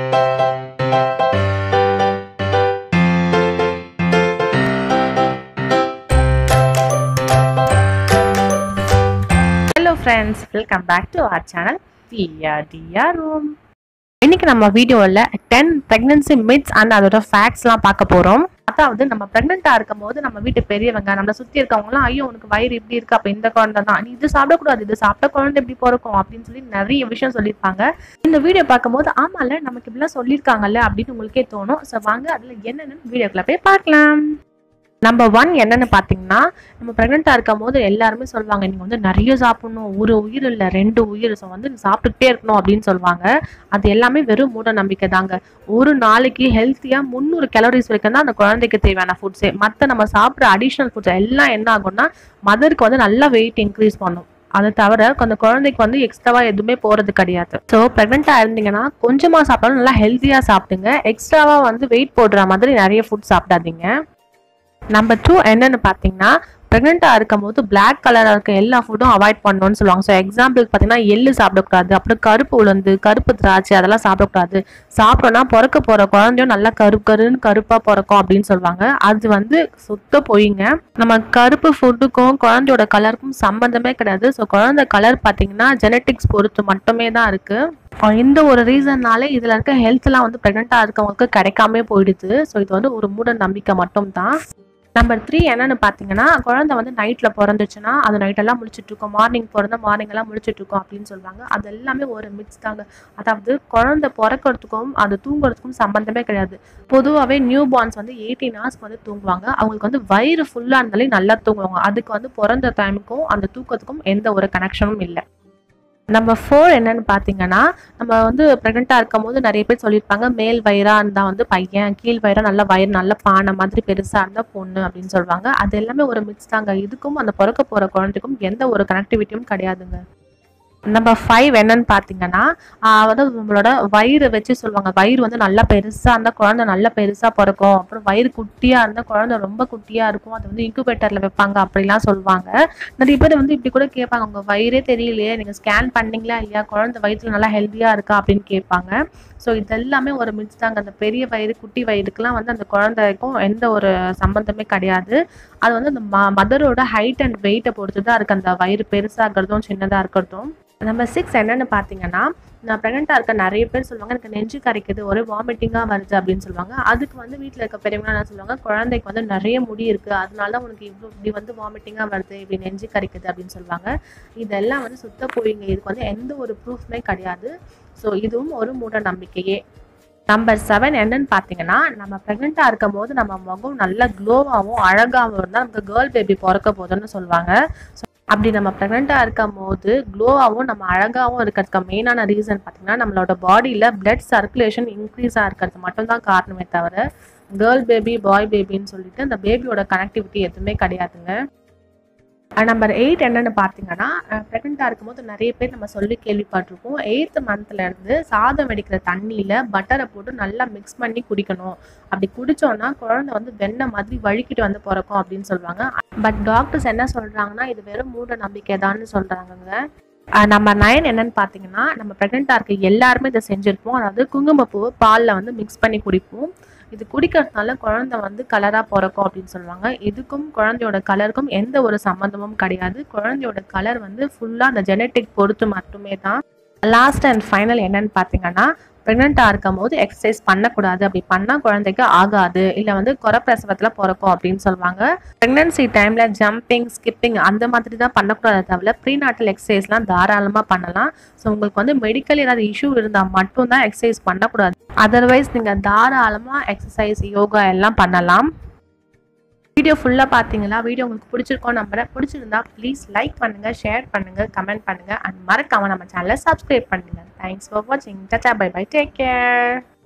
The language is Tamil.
hello friends welcome back to our channel டிஆ டிஆ ரூம் இன்னைக்கு நம்ம வீடியோவில் டென் ப்ரெக்னன்சி மிட்ஸ் அண்ட் அதோட ஃபேக்ட்ஸ்லாம் பார்க்க போகிறோம் அதாவது நம்ம ப்ரெக்னெண்ட்டாக இருக்கும் போது நம்ம வீட்டு பெரியவங்க நம்மளை சுற்றி இருக்கவங்களாம் ஐயோ உனக்கு வயிறு இப்படி இருக்கு அப்போ இந்த குழந்தை தான் நீ இது சாப்பிடக்கூடாது இது சாப்பிட்ட குழந்தை எப்படி பிறக்கும் அப்படின்னு சொல்லி நிறைய விஷயம் சொல்லியிருப்பாங்க இந்த வீடியோ பார்க்கும்போது ஆமால நமக்கு இப்படிலாம் சொல்லியிருக்காங்கல்ல அப்படின்னு உங்களுக்கே தோணும் ஸோ வாங்க அதில் என்னென்னு வீடியோக்குள்ள போய் பார்க்கலாம் நம்பர் ஒன் என்னன்னு பார்த்தீங்கன்னா நம்ம ப்ரெக்னெண்ட்டாக இருக்கும் போது எல்லாருமே சொல்லுவாங்க நீங்கள் வந்து நிறைய சாப்பிடணும் ஒரு உயிர் இல்லை ரெண்டு உயிர் ஸோ வந்து சாப்பிட்டுக்கிட்டே இருக்கணும் அப்படின்னு சொல்லுவாங்க அது எல்லாமே வெறும் மூட நம்பிக்கை தாங்க ஒரு நாளைக்கு ஹெல்த்தியாக முந்நூறு கேலரிஸ் வரைக்கும் தான் அந்த குழந்தைக்கு தேவையான ஃபுட்ஸே மற்ற நம்ம சாப்பிட்ற அடிஷ்னல் ஃபுட்ஸ் எல்லாம் என்ன ஆகும்னா மதருக்கு வந்து நல்லா வெயிட் இன்க்ரீஸ் பண்ணும் அதை தவிர அந்த குழந்தைக்கு வந்து எக்ஸ்ட்ராவா எதுவுமே போறது கிடையாது ஸோ ப்ரெக்னெண்டா இருந்தீங்கன்னா கொஞ்சமா சாப்பிட்டாலும் நல்லா ஹெல்த்தியா சாப்பிடுங்க எக்ஸ்ட்ராவா வந்து வெயிட் போடுற மாதிரி நிறைய ஃபுட் சாப்பிடாதீங்க நம்பர் டூ என்னன்னு பார்த்தீங்கன்னா ப்ரெக்னெண்ட்டாக இருக்கும் போது பிளாக் கலராக இருக்க எல்லா ஃபுட்டும் அவாய்ட் பண்ணணும்னு சொல்லுவாங்க ஸோ எக்ஸாம்பிளுக்கு பார்த்தீங்கன்னா எள்ளு சாப்பிடக்கூடாது அப்புறம் கருப்பு உளுந்து கருப்பு திராட்சை அதெல்லாம் சாப்பிடக்கூடாது சாப்பிட்டோன்னா பிறக்க போகிற குழந்தையும் நல்லா கரு கருன்னு கருப்பாக பிறக்கும் அப்படின்னு சொல்லுவாங்க அது வந்து சுத்த பொய்ங்க நம்ம கருப்பு ஃபுட்டுக்கும் குழந்தையோட கலருக்கும் சம்மந்தமே கிடையாது ஸோ குழந்தை கலர் பார்த்தீங்கன்னா ஜெனட்டிக்ஸ் பொறுத்து மட்டுமே தான் இருக்குது இந்த ஒரு ரீசன்னாலே இதில் இருக்க ஹெல்த்லாம் வந்து ப்ரெக்னெண்ட்டாக இருக்கவங்களுக்கு கிடைக்காம போயிடுது ஸோ இது வந்து ஒரு மூட நம்பிக்கை மட்டும் தான் நம்பர் த்ரீ என்னன்னு பார்த்தீங்கன்னா குழந்தை வந்து நைட்டில் பிறந்துச்சுன்னா அது நைட்டெல்லாம் முழிச்சிட்டு இருக்கோம் மார்னிங் பிறந்த மார்னிங் எல்லாம் முழிச்சிட்டு இருக்கோம் அப்படின்னு சொல்லுவாங்க அது எல்லாமே ஒரு மிக்ஸ் தாங்க அதாவது குழந்தை பிறக்கிறதுக்கும் அது தூங்குறதுக்கும் சம்பந்தமே கிடையாது பொதுவாகவே நியூ பார்ன்ஸ் வந்து எயிட்டீன் ஹவர்ஸ்க்கு வந்து தூங்குவாங்க அவங்களுக்கு வந்து வயிறு ஃபுல்லாக இருந்தாலே நல்லா தூங்குவாங்க அதுக்கு வந்து பிறந்த டைமுக்கும் அந்த தூக்கத்துக்கும் எந்த ஒரு கனெக்ஷனும் இல்லை நம்பர் ஃபோர் என்னன்னு பார்த்தீங்கன்னா நம்ம வந்து ப்ரெக்னெண்ட்டாக இருக்கும் போது நிறைய பேர் சொல்லியிருப்பாங்க மேல் வயிறாக இருந்தால் வந்து பையன் கீழ் வயிறா நல்ல வயிறு நல்ல பானை மாதிரி பெருசாக இருந்தால் பொண்ணு அப்படின்னு சொல்லுவாங்க அது எல்லாமே ஒரு மிக்ஸ் தாங்க இதுக்கும் அந்த பிறக்க போகிற குழந்தைக்கும் எந்த ஒரு கனெக்டிவிட்டியும் கிடையாதுங்க நம்பர் ஃபைவ் என்னன்னு பார்த்தீங்கன்னா வந்து நம்மளோட வயிறு வச்சு சொல்லுவாங்க வயிறு வந்து நல்லா பெருசாக இருந்தால் குழந்தை நல்லா பெருசாக பிறக்கும் அப்புறம் வயிறு குட்டியாக இருந்தால் குழந்தை ரொம்ப குட்டியாக இருக்கும் அது வந்து இன்குபேட்டரில் வைப்பாங்க அப்படிலாம் சொல்லுவாங்க நிறைய பேர் வந்து இப்படி கூட கேட்பாங்க உங்கள் வயிறே தெரியலையே நீங்கள் ஸ்கேன் பண்ணீங்களா இல்லையா குழந்தை வயிற்றுல நல்லா ஹெல்த்தியாக இருக்கா அப்படின்னு கேட்பாங்க ஸோ இதெல்லாமே ஒரு மிக்ஸ் தாங்க அந்த பெரிய வயிறு குட்டி வயிறுக்கெல்லாம் வந்து அந்த குழந்தைக்கும் எந்த ஒரு சம்பந்தமே கிடையாது அது வந்து அந்த ம மதரோட ஹைட் அண்ட் வெயிட்டை பொறுத்து தான் இருக்குது அந்த வயிறு பெருசாக இருக்கிறதும் சின்னதாக இருக்கிறதும் நம்பர் சிக்ஸ் என்னன்னு பார்த்தீங்கன்னா நான் ப்ரெக்னெண்ட்டாக இருக்க நிறைய பேர் சொல்லுவாங்க எனக்கு நெஞ்சு கரைக்குது ஒரே வாமிட்டிங்காக வருது அப்படின்னு சொல்லுவாங்க அதுக்கு வந்து வீட்டில் இருக்க பெரியவங்க என்ன சொல்லுவாங்க குழந்தைக்கு வந்து நிறைய முடி இருக்குது அதனால தான் உனக்கு இவ்வளோ இப்படி வந்து வாமிட்டிங்காக வருது இப்படி நெஞ்சு கரைக்குது அப்படின்னு சொல்லுவாங்க இதெல்லாம் வந்து சுத்த போயிங்க இதுக்கு வந்து எந்த ஒரு ப்ரூஃப்மே கிடையாது ஸோ இதுவும் ஒரு மூட நம்பிக்கையே நம்பர் செவன் என்னன்னு பார்த்தீங்கன்னா நம்ம ப்ரெக்னெண்ட்டாக இருக்கும் போது நம்ம முகம் நல்லா க்ளோவாகவும் அழகாகவும் இருந்தால் நமக்கு கேர்ள் பேபி பிறக்க போதுன்னு சொல்லுவாங்க ஸோ அப்படி நம்ம ப்ரெக்னெண்ட்டாக இருக்கும் போது க்ளோவாகவும் நம்ம அழகாகவும் இருக்கிறதுக்கு மெயினான ரீசன் பார்த்தீங்கன்னா நம்மளோட பாடியில் பிளட் சர்க்குலேஷன் இன்க்ரீஸாக இருக்கிறது மட்டும்தான் காரணமே தவிர கேர்ள் பேபி பாய் பேபின்னு சொல்லிட்டு அந்த பேபியோட கனெக்டிவிட்டி எதுவுமே கிடையாதுங்க நம்பர் எயிட் என்னன்னு பார்த்தீங்கன்னா ப்ரெக்னெண்ட்டாக இருக்கும்போது நிறைய பேர் நம்ம சொல்லி கேள்விப்பட்டிருப்போம் எயித்து மந்த்லேருந்து சாதம் வெடிக்கிற தண்ணியில் பட்டரை போட்டு நல்லா மிக்ஸ் பண்ணி குடிக்கணும் அப்படி குடித்தோன்னா குழந்தை வந்து வெண்ணெய் மாதிரி வழுக்கிட்டு வந்து பிறக்கும் அப்படின்னு சொல்லுவாங்க பட் டாக்டர்ஸ் என்ன சொல்கிறாங்கன்னா இது வெறும் மூட நம்பிக்கை தான்னு சொல்கிறாங்கங்க நம்ம நயன் என்னன்னு பார்த்தீங்கன்னா நம்ம ப்ரெக்னெண்ட்டாக இருக்க எல்லாருமே இதை செஞ்சுருப்போம் அதாவது குங்குமப்பூவை பாலில் வந்து மிக்ஸ் பண்ணி குடிப்போம் இது குடிக்கிறதுனால குழந்தை வந்து கலராக பிறக்கும் அப்படின்னு சொல்லுவாங்க இதுக்கும் குழந்தையோட கலருக்கும் எந்த ஒரு சம்மந்தமும் கிடையாது குழந்தையோட கலர் வந்து ஃபுல்லாக அந்த ஜெனட்டிக் பொறுத்து மட்டுமே தான் லாஸ்ட் அண்ட் ஃபைனல் என்னன்னு பார்த்தீங்கன்னா ப்ரெக்னெண்ட்டாக இருக்கும் போது எக்ஸசைஸ் பண்ணக்கூடாது அப்படி பண்ணால் குழந்தைக்கு ஆகாது இல்லை வந்து குறப்பிரசவத்தில் பிறக்கும் அப்படின்னு சொல்லுவாங்க ப்ரெக்னன்சி டைமில் ஜம்பிங் ஸ்கிப்பிங் அந்த மாதிரி தான் பண்ணக்கூடாது தவிர ப்ரீ நாட்டல் எக்ஸசைஸ்லாம் தாராளமாக பண்ணலாம் ஸோ உங்களுக்கு வந்து மெடிக்கல் ஏதாவது இஷ்யூ இருந்தால் மட்டும்தான் எக்ஸசைஸ் பண்ணக்கூடாது அதர்வைஸ் நீங்கள் தாராளமாக எக்ஸசைஸ் யோகா எல்லாம் பண்ணலாம் வீடியோ ஃபுல்லாக பார்த்தீங்களா வீடியோ உங்களுக்கு பிடிச்சிருக்கோம் நம்புறேன் பிடிச்சிருந்தா ப்ளீஸ் லைக் பண்ணுங்கள் ஷேர் பண்ணுங்கள் கமெண்ட் பண்ணுங்கள் அண்ட் மறக்காமல் நம்ம சேனலை சப்ஸ்கிரைப் பண்ணுங்கள் தேங்க்ஸ் ஃபார் வாட்சிங் டச்சா பை பை டேக் கேர்